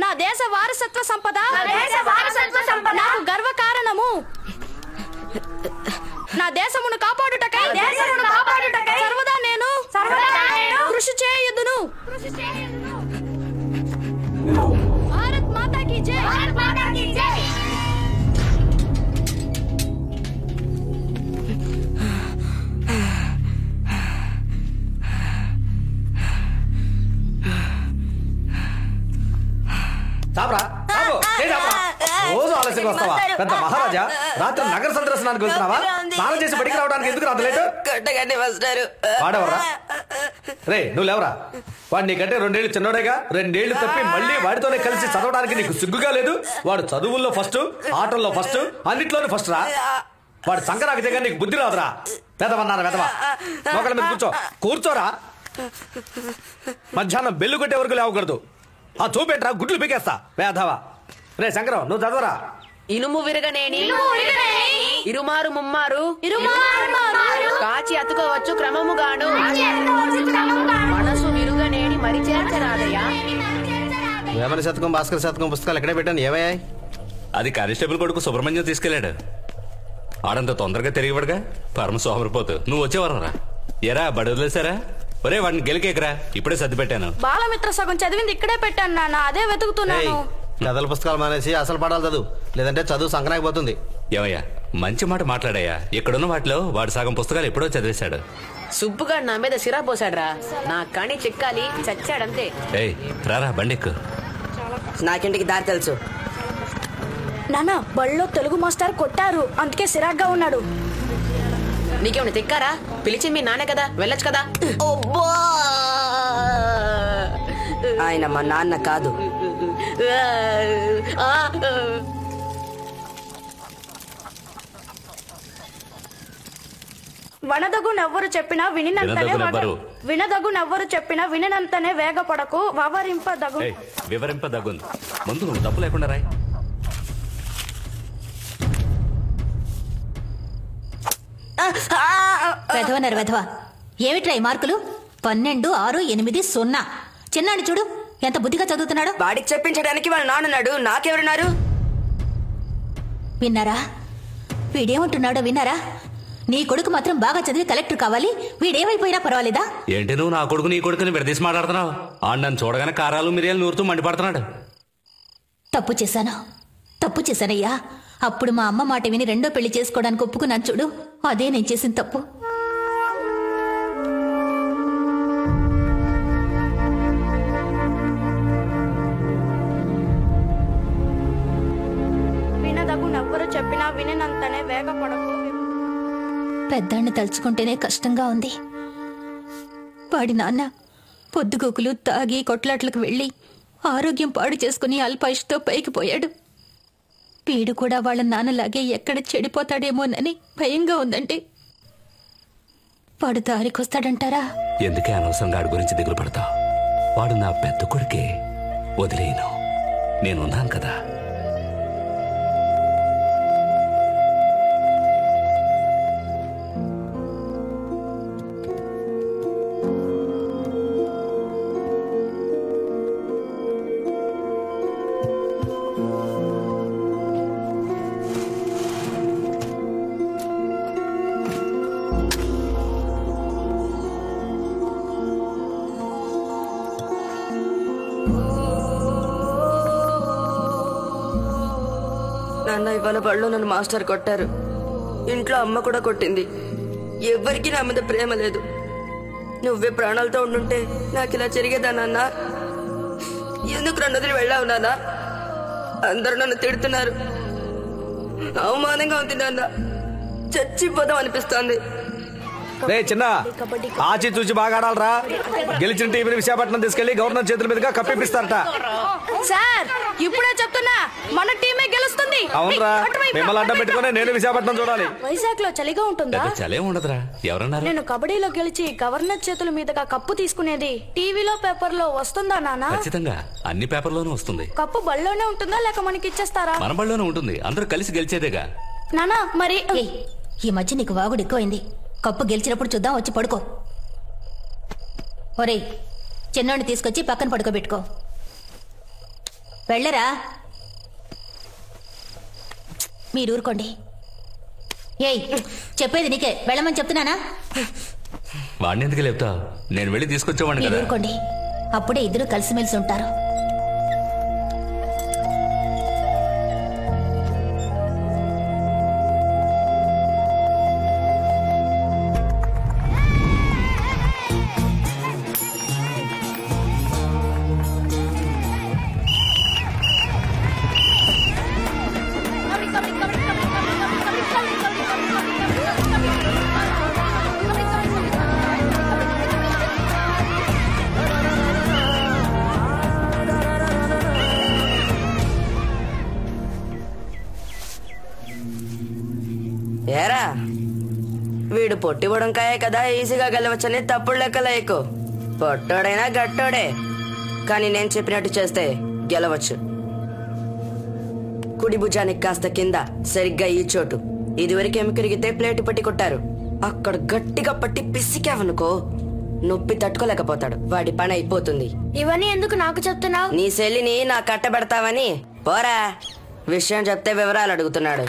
దేశ వారసత్వ సంపద నా దేశ వారసత్వ సంపద. నాకు గర్వ కారణము నా దేశమును కాపాడుటకై నా దేశమును కాపాడుటకై సర్వదా నేను సర్వదా నేను కృషి చేయుదును భారత్ మాతా కీ జై భారత్ మాతా కీ జై చాపరా చాపు ఏ చాపరా రోజు ఆలస్యంగా వస్తావా పెద్ద మహారాజా రాత్రి నగర సందర్శనానికి వెళ్తున్నావా స్నానం చేసి బడికి రావడానికి ఎందుకు రాదు లేటు కొట్టగానే వస్తారు వాడెవరా రే నువ్వు లేవరా వాడు నీకంటే రెండేళ్లు చిన్నోడేగా రెండేళ్లు తప్పి మళ్ళీ వాడితోనే కలిసి చదవడానికి నీకు సిగ్గుగా లేదు వాడు చదువుల్లో ఫస్ట్ ఆటల్లో ఫస్ట్ అన్నిట్లోనూ ఫస్ట్ రా వాడు సంకరాకి దగ్గర నీకు బుద్ధి రాదురా పెదవన్నారా పెదవా ఒకళ్ళ మీద కూర్చో కూర్చోరా మధ్యాహ్నం బెల్లు కొట్టే వరకు లేవకూడదు ఆ చూపెట్రా గుడ్లు పీకేస్తా వేధవా రే శంకరం నువ్వు చదవరా ఇనుము విరగనేని ఇరుమారు ముమ్మారు ఇరుమారు కాచి అతుకోవచ్చు క్రమముగాను మనసు విరుగనేని మరి చేర్చరాదయ్యా వేమన శతకం భాస్కర శతకం పుస్తకాలు ఎక్కడే పెట్టాను ఏమయ్యాయి అది కానిస్టేబుల్ కొడుకు సుబ్రహ్మణ్యం తీసుకెళ్లాడు ఆడంత తొందరగా తిరిగిపడగా పరమ సోమరిపోతు నువ్వు వచ్చేవారా ఎరా బడి వదిలేసారా ఒరే వాడిని గెలికేకరా ఇప్పుడే సర్ది పెట్టాను బాలమిత్ర సగం చదివింది ఇక్కడే పెట్టాను నాన్న అదే వెతుకుతున్నాను కథల పుస్తకాలు మానేసి అసలు పడాలి చదువు లేదంటే చదువు సంకనాకి పోతుంది ఏమయ్యా మంచి మాట మాట్లాడయ్యా ఇక్కడున్న వాటిలో వాడు సగం పుస్తకాలు ఎప్పుడో చదివేశాడు సుబ్బుగా నా మీద సిరా పోసాడ్రా నా కణి చిక్కాలి చచ్చాడంతే ఏయ్ రారా బండెక్కు నాకింటికి దారి తెలుసు నాన్న బళ్ళో తెలుగు మాస్టర్ కొట్టారు అందుకే సిరాగ్గా ఉన్నాడు నీకేమైనా తిక్కారా పిలిచి మీ నానే కదా వెళ్ళొచ్చు కదా ఆయన మా నాన్న కాదు వనదగునెవ్వరు చెప్పినా వినినంతనే వినదగునెవ్వరు. వగ- వినదగునెవ్వరు చెప్పినా వినినంతనే వేగపడకు వవరింపదగు ఏయ్ వివరింపదగ్గుంది ముందు నువ్వు తప్పు లేకుండా రాయ్ వెధవనరు వెధవ ఏమిట్రా ఈ మార్కులు పన్నెండు ఆరు ఎనిమిది సున్నా చిన్నాడు చూడు ఎంత బుద్ధిగా చదువుతున్నాడో వాడికి చెప్పించడానికి వాళ్ళ నాన్నన్నాడు నాకెవరున్నారు విన్నారా వీడేమంటున్నాడో విన్నారా నీ కొడుకు మాత్రం బాగా చదివి కలెక్టర్ కావాలి వీడేమైపోయినా పర్వాలేదా ఏంటి నువ్వు నా కొడుకు నీ కొడుకుని విడదీసి మాట్లాడుతున్నావు ఆ నన్ను చూడగానే కారాలు మిరియాలు నూరుతూ మండిపడుతున్నాడు తప్పు చేశాను తప్పు చేశానయ్యా అప్పుడు మా అమ్మ మాట విని రెండో పెళ్లి చేసుకోవడానికి ఒప్పుకున్నాను చూడు అదే నేను చేసిన తప్పు వినదగునెవ్వరు చెప్పినా వినినంతనే వేగపడకు పెద్దాన్ని తలుచుకుంటేనే కష్టంగా ఉంది వాడి నాన్న పొద్దుగోకులు తాగి కొట్లాట్లకు వెళ్ళి ఆరోగ్యం పాడు చేసుకుని అల్పాయుష్తో పైకి పోయాడు వీడు కూడా వాళ్ళ నాన్నలాగే ఎక్కడ చెడిపోతాడేమోనని భయంగా ఉందండి వాడు దారికొస్తాడంటారా ఎందుకే అనవసరంగా ఆడి గురించి దిగులు పడతావు వాడు నా పెద్ద కొడుకే వదిలేయను నేనున్నాను కదా నాన్న ఇవాళ బళ్ళు నన్ను మాస్టర్ కొట్టారు ఇంట్లో అమ్మ కూడా కొట్టింది ఎవ్వరికీ నా మీద ప్రేమ లేదు నువ్వే ప్రాణాలతో ఉండుంటే నాకు ఇలా జరిగేదా నాన్న ఎందుకు రెండు వదిలి వెళ్ళావు నాన్న అందరూ నన్ను తిడుతున్నారు అవమానంగా ఉంది నాన్న చచ్చిపోదాం అనిపిస్తోంది రే చిన్న ఆచి చూచి బాగా ఆడాలరా గెలిచిన టీవీని విశాఖపట్నం తీసుకెళ్లి గవర్నర్ చేతుల మీదుగా కప్పిపిస్తారట సార్ ఇప్పుడే చెప్తున్నా మన టీమే గెలుస్తుంది అవునరా అటువైపు, మిమ్మల్ని అడ్డం అటువైపు. పెట్టుకుని నేను విశాఖపట్నం చూడాలి వైజాగ్ లో చలిగా ఉంటుందా పెద్ద చలే ఉండదురా ఎవరన్నారు నేను కబడ్డీలో గెలిచి గవర్నర్ చేతుల మీదుగా కప్పు తీసుకునేది టీవీలో పేపర్లో వస్తుందా నానా ఖచ్చితంగా అన్ని పేపర్లోనూ వస్తుంది కప్పు బళ్ళోనే ఉంటుందా లేక మనకి ఇచ్చేస్తారా మన బళ్ళోనే ఉంటుంది అందరూ కలిసి గెలిచేదేగా నానా మరి ఏయ్, ఈ మధ్య నీకు వాగుడు ఎక్కువైంది కప్పు గెలిచినప్పుడు చూద్దాం వచ్చి పడుకో ఒరేయ్ చిన్నోడిని తీసుకొచ్చి పక్కన పడుకోబెట్టుకో వెళ్ళరా మీరు ఊరుకోండి ఏయ్ చెప్పేది నీకే వెళ్ళమని చెప్తున్నానా వాడిని ఎందుకు లేపుతావు నేను వెళ్ళి తీసుకొచ్చేవాడిని మీరు కదా ఊరుకోండి అప్పుడే ఇద్దరు కలిసిమెలిసి ఉంటారు ఏరా వీడు పొట్టి బుడంకాయే కదా ఈజీగా గెలవచ్చని తప్పుడు లెక్కల ఎక్కువ పొట్టోడైనా గట్టోడే కానీ నేను చెప్పినట్టు చేస్తే గెలవచ్చు కుడి భుజానికి కాస్త కింద సరిగ్గా ఈ చోటు ఇదివరకేమి కరిగితే ప్లేటు పట్టి కొట్టారు అక్కడ గట్టిగా పట్టి పిసికావనుకో నొప్పి తట్టుకోలేకపోతాడు వాడి పని అయిపోతుంది ఇవన్నీ ఎందుకు నాకు చెప్తున్నావు నీ చెల్లిని నా కట్టబెడతావని పోరా విషయం చెప్తే వివరాలు అడుగుతున్నాడు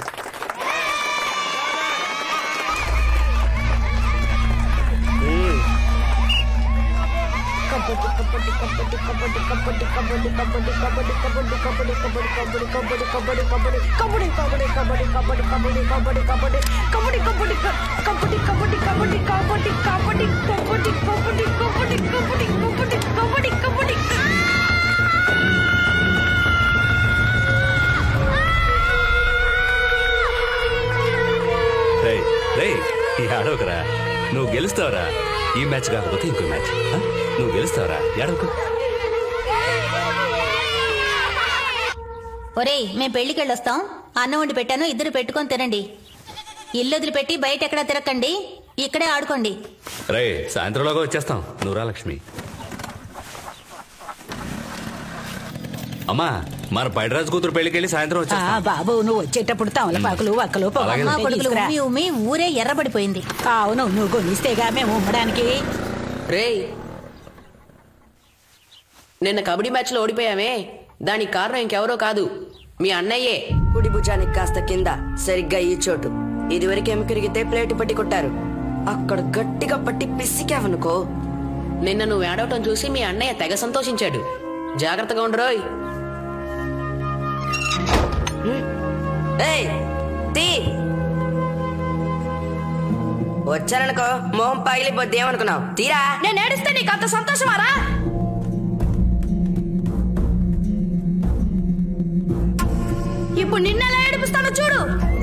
రేయ్ రేయ్ ఏడవకురా నువ్వు గెలుస్తావురా ఈ మ్యాచ్ కాకపోతే ఇంకో మ్యాచ్ ఆ? నువ్వు గెలుస్తావురా ఏడవకు ఒరేయ్ మేము పెళ్లికి వెళ్ళొస్తాం అన్నం వండి పెట్టాను ఇద్దరు పెట్టుకొని తినండి ఇల్లు వదిలిపెట్టి బయట ఎక్కడా తిరగండి ఇక్కడే ఆడుకోండి రే సాయంత్రంలోగా వచ్చేస్తాం నువ్వురా లక్ష్మి అమ్మా మన పైడరాజు కూతురు పెళ్లికి వెళ్ళి సాయంత్రం ఆ వచ్చేస్తాం బాబు నువ్వు వచ్చేటప్పుడు తమలపాకులు వక్కలు అలాగే. అమ్మా పొగలు కొడుకులు తీసుకురా. ఉమ్మి ఉమ్మి ఊరే ఎర్రబడిపోయింది అవును నువ్వు కొనిస్తేగా మేము ఉమ్మడానికి రేయ్ నిన్న కబడ్డీ మ్యాచ్ లో ఓడిపోయామే దానికి కారణం ఇంకెవరో కాదు మీ అన్నయ్యే కుడి భుజానికి కాస్త కింద సరిగ్గా ఈ చోటు ఇదివరకేమి కరిగితే ప్లేటు పట్టి కొట్టారు అక్కడ గట్టిగా పట్టి పిసికావనుకో నిన్న నువ్వు ఏడవటం చూసి మీ అన్నయ్య తెగ సంతోషించాడు జాగ్రత్తగా ఉండరోయ్ ఏయ్ తీ వచ్చాననుకో మొహం పగిలిపోద్ది ఏమనుకున్నావు తీరా నేను ఏడిస్తే నీకు అంత సంతోషమారా ఇప్పుడు నిన్నెలా ఏడిపిస్తానో చూడు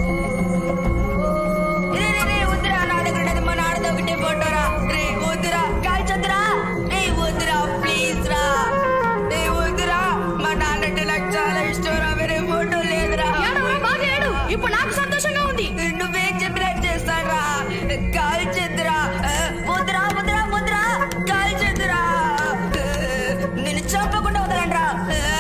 రే, రే, రే, వద్దురా, నా దగ్గర ఉన్నది మా నాన్నది ఒకటే ఫోటోరా. రే, వద్దురా, కాల్చొద్దురా. రే, వద్దురా, ప్లీజ్ రా. రే, వద్దురా, మా నాన్నంటే నాకు చాలా ఇష్టం రా, వేరే ఫోటో లేదురా. ఏడవరా, బాగా ఏడు ఇప్పుడు నాకు సంతోషంగా ఉంది నువ్వేం చెప్పినట్టు చేస్తాడ్రా. కాల్చొద్దురా. ఆ, వద్దురా, వద్దురా, వద్దురా, కాల్చొద్దురా. నిన్ను చంపకుండా వదలండ్రా. ఆ,